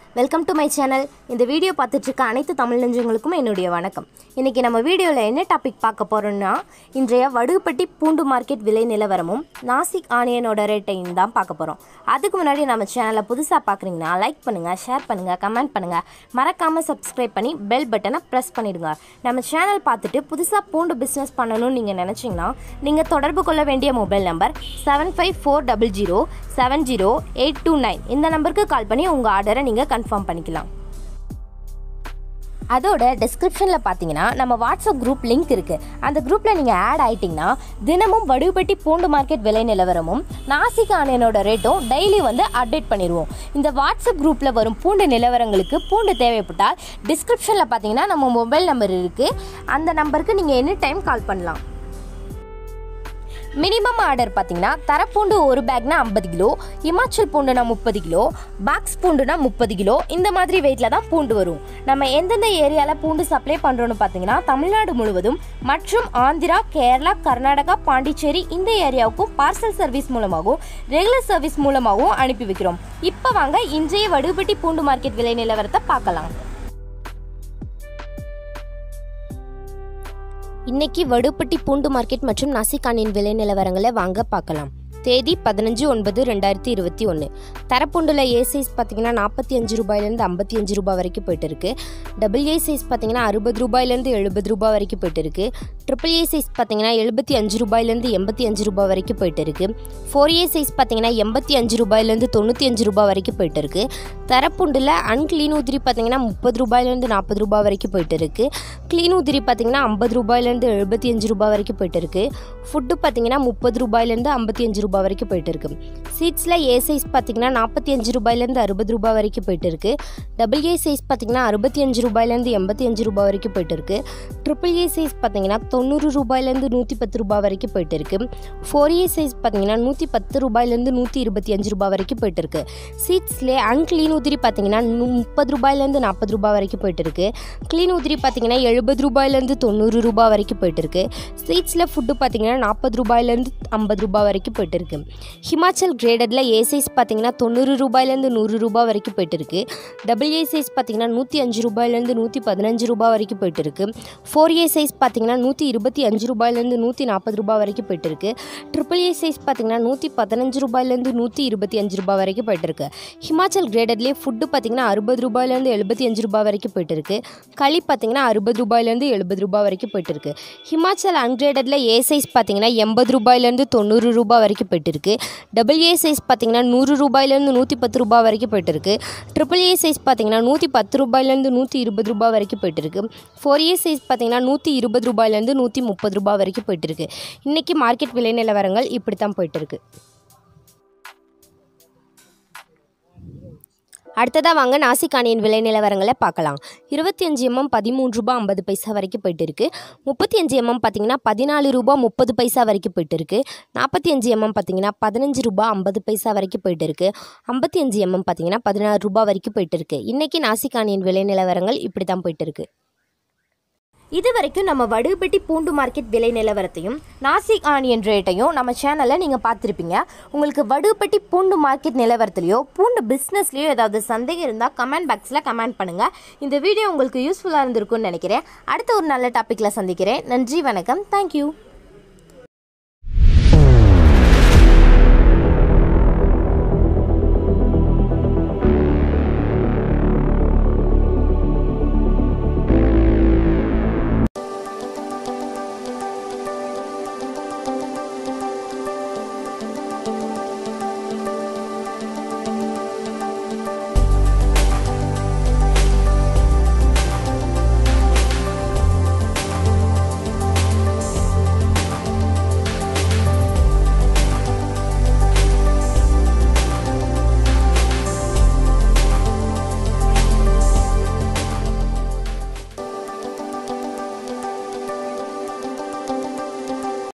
welcome to my channel இந்த video பார்த்துட்டு இருக்க அனைத்து தமிழ் நெஞ்சங்களுக்கும் என்னுடைய வணக்கம் இன்றைக்கி நம்ம வீடியோவில் என்ன டாபிக் பார்க்க போகிறோம்னா இன்றைய வடுகுப்பட்டி பூண்டு மார்க்கெட் விலை நிலவரமும் நாசிக் ஆனியனோட ரேட்டையும் தான் பார்க்க போகிறோம் அதுக்கு முன்னாடி நம்ம சேனலை புதுசாக பார்க்குறீங்கன்னா லைக் பண்ணுங்கள் ஷேர் பண்ணுங்கள் கமெண்ட் பண்ணுங்கள் மறக்காமல் சப்ஸ்கிரைப் பண்ணி பெல் பட்டனை ப்ரெஸ் பண்ணிடுங்க நம்ம சேனல் பார்த்துட்டு புதுசாக பூண்டு பிஸ்னஸ் பண்ணணும்னு நீங்கள் நினச்சிங்கன்னா நீங்கள் தொடர்பு கொள்ள வேண்டிய mobile number seven five four double zero seven zero eight two nine இந்த நம்பருக்கு கால் பண்ணி உங்கள் ஆர்டரை நீங்கள் கன்ஃபார்ம் பண்ணிக்கலாம் அதோட டிஸ்கிரிப்ஷனில் பார்த்தீங்கன்னா நம்ம வாட்ஸ்அப் குரூப் லிங்க் இருக்குது அந்த குரூப்பில் நீங்கள் ஆட் ஆயிட்டீங்கன்னா தினமும் வடுபட்டி பூண்டு மார்க்கெட் விலை நிலவரமும் நாசிக் ஆனியனோட ரேட்டும் டெய்லி வந்து அப்டேட் பண்ணிடுவோம் இந்த வாட்ஸ்அப் குரூப்பில் வரும் பூண்டு நிலவரங்களுக்கு பூண்டு தேவைப்பட்டால் டிஸ்கிரிப்ஷனில் பார்த்தீங்கன்னா நம்ம மொபைல் நம்பர் இருக்குது அந்த நம்பருக்கு நீங்கள் எனி டைம் கால் பண்ணலாம் மினிமம் ஆர்டர் பார்த்தீங்கன்னா தரப்பூண்டு ஒரு பேக்னா ஐம்பது கிலோ இமாச்சல் பூண்டுனா முப்பது கிலோ பாக்ஸ் பூண்டுனா முப்பது கிலோ இந்த மாதிரி வெயிட்டில் தான் பூண்டு வரும் நம்ம எந்தெந்த ஏரியாவில் பூண்டு சப்ளை பண்ணுறோன்னு பார்த்தீங்கன்னா தமிழ்நாடு முழுவதும் மற்றும் ஆந்திரா கேரளா கர்நாடகா பாண்டிச்சேரி இந்த ஏரியாவுக்கும் பார்சல் சர்வீஸ் மூலமாகவும் ரெகுலர் சர்வீஸ் மூலமாகவும் அனுப்பி வைக்கிறோம் இப்போ வாங்க இன்றைய வடுபட்டி பூண்டு மார்க்கெட் விலை நிலவரத்தை பார்க்கலாம் இன்னைக்கு வடுப்பட்டி பூண்டு மார்க்கெட் மற்றும் நாசிக்கானின் விலை நிலவரங்களை வாங்க பார்க்கலாம் தேதி பதினஞ்சு ஒன்பது ரெண்டாயிரத்தி இருபத்தி ஒன்று தரப்புண்டில் ஏ சைஸ் பார்த்தீங்கன்னா நாற்பத்தி அஞ்சு ரூபாயிலேருந்து ஐம்பத்தி அஞ்சு ரூபாய் வரைக்கும் போயிட்டு இருக்கு டபுள் ஏ சைஸ் பார்த்தீங்கன்னா அறுபது ரூபாயிலேருந்து எழுபது ரூபாய் வரைக்கும் போயிட்டு இருக்கு ட்ரிபிள் ஏ சைஸ் பார்த்தீங்கன்னா எழுபத்தி அஞ்சு ரூபாயிலேருந்து எண்பத்தி அஞ்சு ரூபாய் வரைக்கும் போயிட்டு இருக்கு ஃபோர் ஏ சைஸ் பார்த்தீங்கன்னா எண்பத்தி அஞ்சு ரூபாயிலேருந்து தொண்ணூற்றி அஞ்சு ரூபாய் வரைக்கும் போயிட்டு இருக்கு தரப்புண்டில் அன்க்ளீன் உதிரி பார்த்தீங்கன்னா முப்பது ரூபாயிலேருந்து நாற்பது ரூபாய் வரைக்கும் போயிட்டு இருக்கு க்ளீன் உதிரி பார்த்தீங்கன்னா ஐம்பது ரூபாயிலேருந்து எழுபத்தி அஞ்சு ரூபாய் வரைக்கும் போயிட்டு இருக்கு ஃபுட்டு பார்த்தீங்கன்னா முப்பது ரூபாயிலேருந்து ஐம்பத்தி அஞ்சு ரூபாய் வரைக்கும் போயிட்டு இருக்கு சீட்ஸில் ஏ சைஸ் பார்த்தீங்கன்னா நாற்பத்தி அஞ்சு ரூபாயிலேருந்து அறுபது ரூபாய் வரைக்கும் போயிட்டு இருக்கு டபுள் ஏ சைஸ் பார்த்தீங்கன்னா அறுபத்தி அஞ்சு ரூபாயிலேருந்து எண்பத்தி அஞ்சு ரூபாய் வரைக்கும் போயிட்டு இருக்கு ட்ரிபிள் ஏ சைஸ் பார்த்தீங்கன்னா தொண்ணூறு ரூபாயிலேருந்து நூற்றி பத்து ரூபாய் வரைக்கும் போயிட்டு இருக்கு ஃபோர் ஏ சைஸ் பார்த்தீங்கன்னா நூற்றி பத்து ரூபாயிலேருந்து நூற்றி இருபத்தி அஞ்சு ரூபாய் வரைக்கும் போயிட்டு இருக்கு சீட்ஸ்லே அன்க்ளீன் உதிரி பார்த்தீங்கன்னா நு- முப்பது ரூபாயிலேருந்து நாற்பது ரூபாய் வரைக்கும் போயிட்டு இருக்கு க்ளீன் உதிரி பார்த்தீங்கன்னா எழுபது ரூபாயிலேருந்து தொண்ணூறு ரூபாய் வரைக்கும் போயிட்டு இருக்கு சீட்ஸில் ஃபுட்டு பார்த்தீங்கன்னா நாற்பது ரூபாயிலேருந்து ஐம்பது ரூபாய் வரைக்கும் போயிட்டு இருக்கு ஹிமாச்சல் கிரேடடில் ஏ சைஸ் பார்த்தீங்கன்னா தொண்ணூறு ரூபாயிலேருந்து நூறு ரூபாய் வரைக்கும் போயிட்டு இருக்கு டபுள் ஏ சைஸ் பார்த்தீங்கன்னா நூற்றி அஞ்சு ரூபாயிலேருந்து நூற்றி பதினஞ்சு ரூபாய் வரைக்கும் போயிட்டு இருக்கு ஃபோர் ஏ சைஸ் பார்த்தீங்கன்னா நூற்றி இருபத்தி அஞ்சு ரூபாயிலேருந்து நூற்றி நாற்பது ரூபாய் வரைக்கும் போயிட்டு இருக்கு ட்ரிபிள் ஏ சைஸ் பார்த்தீங்கன்னா நூற்றி பதினஞ்சு ரூபாயிலேருந்து நூற்றி இருபத்தி அஞ்சு ரூபாய் வரைக்கும் போயிட்டு இருக்கு ஹிமாச்சல் கிரேடட்லேயே ஃபுட்டு பார்த்தீங்கன்னா அறுபது ரூபாயிலேருந்து எழுபத்தி அஞ்சு ரூபாய் வரைக்கும் போயிட்டு இருக்கு களி பார்த்தீங்கன்னா அறுபது ரூபாயிலேருந்து எழுபது ரூபாய் வரைக்கும் போயிட்டு இருக்கு ஹிமாச்சல் அன்கிரேடடில் ஏ சைஸ் பார்த்தீங்கன்னா எண்பது ரூபாயிலேருந்து தொண்ணூறு ரூபாய் வரைக்கும் போயிட்டு இருக்கு டபுள் ஏ சைஸ் பார்த்தீங்கன்னா நூறு ரூபாயிலேருந்து நூற்றி பத்து ரூபாய் வரைக்கும் போயிட்டு இருக்கு ட்ரிபிள் ஏ சைஸ் பார்த்தீங்கன்னா நூற்றி பத்து ரூபாயிலேருந்து நூற்றி இருபது ரூபாய் வரைக்கும் போயிட்டு இருக்கு ஃபோர் ஏ சைஸ் பார்த்தீங்கன்னா நூற்றி இருபது ரூபாயிலேருந்து நூற்றி முப்பது ரூபாய் வரைக்கும் போயிட்டு இருக்கு இன்னைக்கு மார்க்கெட் விலை நிலவரங்கள் இப்படி தான் போயிட்டு இருக்கு அடுத்ததாக வாங்க நாசிக்கானியின் விலை நிலவரங்களை பார்க்கலாம் இருபத்தி அஞ்சு எம்எம் பதிமூணு ரூபா ஐம்பது பைசா வரைக்கும் போயிட்டு இருக்கு முப்பத்தி அஞ்சு எம்எம் பார்த்தீங்கன்னா பதினாலு ரூபா முப்பது பைசா வரைக்கும் போயிட்டு இருக்கு நாற்பத்தி அஞ்சு எம்எம் பார்த்தீங்கன்னா பதினஞ்சு ரூபா ஐம்பது பைசா வரைக்கும் போயிட்டு இருக்கு ஐம்பத்தி அஞ்சு எம்எம் பார்த்தீங்கன்னா பதினாறு ரூபா வரைக்கும் போயிட்டு இருக்கு இன்னைக்கு நாசிக்கானியின் விலை நிலவரங்கள் இப்படி தான் போயிட்டு இருக்கு இது வரைக்கும் நம்ம வடுபட்டி பூண்டு மார்க்கெட் விலை நிலவரத்தையும் நாசிக் ஆனியன் ரேட்டையும் நம்ம சேனலில் நீங்கள் பார்த்துருப்பீங்க உங்களுக்கு வடுபட்டி பூண்டு மார்க்கெட் நிலவரத்துலையோ பூண்டு பிஸ்னஸ்லையோ ஏதாவது சந்தேகம் இருந்தால் கமெண்ட் பாக்ஸில் கமெண்ட் பண்ணுங்கள் இந்த வீடியோ உங்களுக்கு யூஸ்ஃபுல்லாக இருந்திருக்கும்னு நினைக்கிறேன் அடுத்த ஒரு நல்ல டாப்பிக்கில் சந்திக்கிறேன் நன்றி வணக்கம் தேங்க்யூ